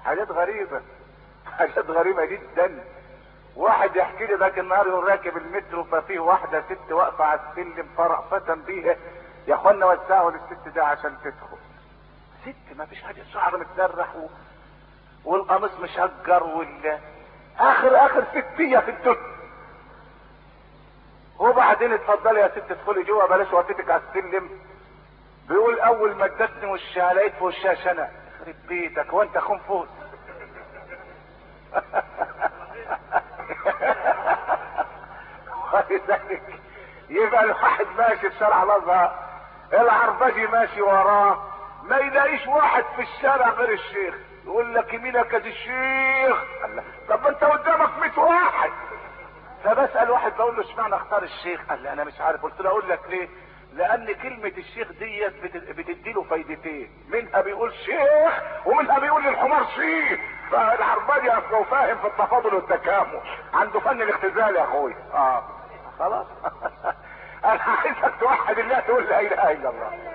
حاجات غريبة حاجات غريبة جدا واحد يحكي لي ذاك النهار يقول راكب المترو ففيه واحدة ست واقفة على السلم فرأفة بيها يا اخوانا وسعوا للست ده عشان تدخل ست ما فيش حاجة شعر متسرح و... والقميص مشجر وال اخر اخر ستية في الدنيا وبعدين اتفضلي يا ست ادخلي جوه بلاش وقفتك على السلم بيقول اول ما ادتني وشها لقيت في وشها شنق يخرب بيتك وانت خنفوس ولذلك يبقى الواحد ماشي في شارع الازهر العربجي ماشي وراه ما يلاقيش واحد في الشارع غير الشيخ يقول لك يمينك يا الشيخ قال له طب انت قدامك 100 واحد فبسال واحد بقول له اشمعنى اختار الشيخ قال لي انا مش عارف قلت له اقول لك ليه لان كلمة الشيخ ديت بتدي له فايدتين منها بيقول شيخ ومنها بيقول للحمار شيخ فالعرباجي اصله فاهم في التفاضل والتكامل عنده فن الاختزال يا اخوي اه خلاص انا عايزك توحد الله تقول لا اله الا الله